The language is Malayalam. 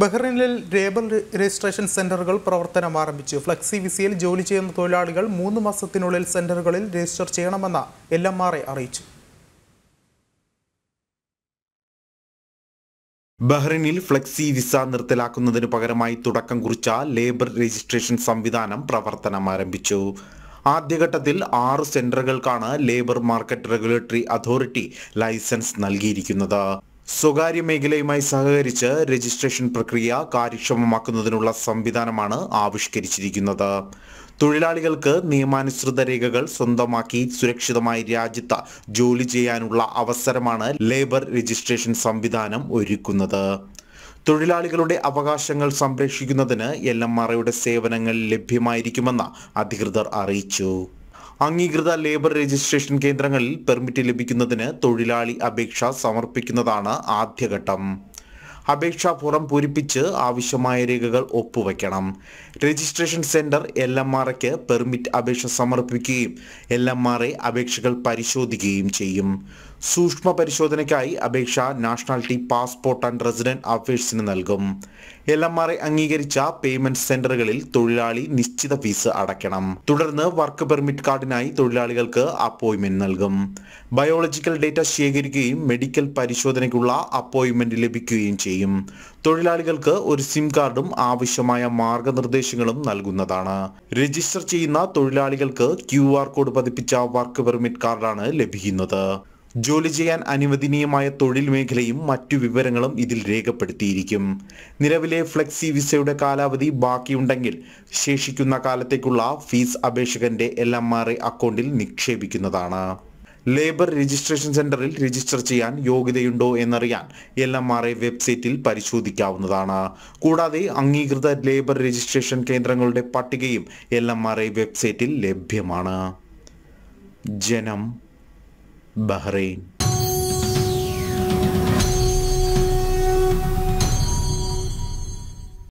ബഹ്റൈനിൽ ലേബർ രജിസ്ട്രേഷൻ സെന്ററുകൾ പ്രവർത്തനം ആരംഭിച്ചു ഫ്ലെക്സി വിസയിൽ ജോലി ചെയ്യുന്ന തൊഴിലാളികൾ മൂന്ന് മാസത്തിനുള്ളിൽ സെന്ററുകളിൽ രജിസ്റ്റർ ചെയ്യണമെന്ന് എൽ എം ആർ എ അറിയിച്ചു ബഹ്റിനിൽ ഫ്ലെക്സി വിസ നിർത്തലാക്കുന്നതിന് പകരമായി തുടക്കം കുറിച്ച ലേബർ രജിസ്ട്രേഷൻ സംവിധാനം പ്രവർത്തനം ആരംഭിച്ചു ആദ്യഘട്ടത്തിൽ ആറ് സെന്ററുകൾക്കാണ് labour market regulatory authority licence നൽകിയിരിക്കുന്നത് സ്വകാര്യ മേഖലയുമായി സഹകരിച്ച് രജിസ്ട്രേഷൻ പ്രക്രിയ കാര്യക്ഷമമാക്കുന്നതിനുള്ള സംവിധാനമാണ് ആവിഷ്കരിച്ചിരിക്കുന്നത് തൊഴിലാളികൾക്ക് നിയമാനുസൃത രേഖകൾ സ്വന്തമാക്കി സുരക്ഷിതമായി രാജ്യത്ത് ജോലി ചെയ്യാനുള്ള അവസരമാണ് ലേബർ രജിസ്ട്രേഷൻ സംവിധാനം ഒരുക്കുന്നത് തൊഴിലാളികളുടെ അവകാശങ്ങൾ സംരക്ഷിക്കുന്നതിന് എൽ എം ആർ ഐയുടെ സേവനങ്ങൾ ലഭ്യമായിരിക്കുമെന്ന് അധികൃതർ അറിയിച്ചു അംഗീകൃത ലേബർ രജിസ്ട്രേഷൻ കേന്ദ്രങ്ങളിൽ പെർമിറ്റ് ലഭിക്കുന്നതിന് തൊഴിലാളി അപേക്ഷ സമർപ്പിക്കുന്നതാണ് ആദ്യഘട്ടം അപേക്ഷാ ഫോറം പൂരിപ്പിച്ച് ആവശ്യമായ രേഖകൾ ഒപ്പുവെക്കണം registration centre L M R എക്ക് പെർമിറ്റ് അപേക്ഷ സമർപ്പിക്കുകയും എൽ എം ആർ എ അപേക്ഷകൾ പരിശോധിക്കുകയും ചെയ്യും സൂക്ഷ്മ പരിശോധനയ്ക്കായി അപേക്ഷ നാഷണാലിറ്റി പാസ്പോർട്ട് ആൻഡ് റെസിഡന്റ് അഫയേഴ്സിന് നൽകും എൽ എം ആർ എ അംഗീകരിച്ച പേയ്മെന്റ് സെന്ററുകളിൽ തൊഴിലാളി നിശ്ചിത ഫീസ് അടയ്ക്കണം തുടർന്ന് വർക്ക് പെർമിറ്റ് കാർഡിനായി തൊഴിലാളികൾക്ക് അപ്പോയിന്റ്മെന്റ് നൽകും ബയോളജിക്കൽ ഡേറ്റ ശേഖരിക്കുകയും മെഡിക്കൽ പരിശോധനയ്ക്കുള്ള അപ്പോയിന്റ്മെന്റ് ലഭിക്കുകയും ചെയ്യും തൊഴിലാളികൾക്ക് ഒരു സിം കാർഡും ആവശ്യമായ മാർഗനിർദ്ദേശങ്ങളും നൽകുന്നതാണ് രജിസ്റ്റർ ചെയ്യുന്ന തൊഴിലാളികൾക്ക് ക്യു ആർ കോഡ് പതിപ്പിച്ച വർക്ക് പെർമിറ്റ് കാർഡാണ് ലഭിക്കുന്നത് ജോലി ചെയ്യാൻ അനുവദനീയമായ തൊഴിൽ മേഖലയും മറ്റു വിവരങ്ങളും ഇതിൽ രേഖപ്പെടുത്തിയിരിക്കും നിലവിലെ ഫ്ലെക്സി വിസയുടെ കാലാവധി ബാക്കിയുണ്ടെങ്കിൽ ശേഷിക്കുന്ന കാലത്തേക്കുള്ള ഫീസ് അപേക്ഷകന്റെ എൽ എം ആർ എ അക്കൗണ്ടിൽ നിക്ഷേപിക്കുന്നതാണ് ലേബർ രജിസ്ട്രേഷൻ സെന്ററിൽ രജിസ്റ്റർ ചെയ്യാൻ യോഗ്യതയുണ്ടോ എന്നറിയാൻ എൽ എം ആർ എ വെബ്സൈറ്റിൽ പരിശോധിക്കാവുന്നതാണ് കൂടാതെ അംഗീകൃത ലേബർ രജിസ്ട്രേഷൻ കേന്ദ്രങ്ങളുടെ പട്ടികയും എൽ എം ആർ എ വെബ്സൈറ്റിൽ ലഭ്യമാണ് ജനം ബഹ്റൈൻ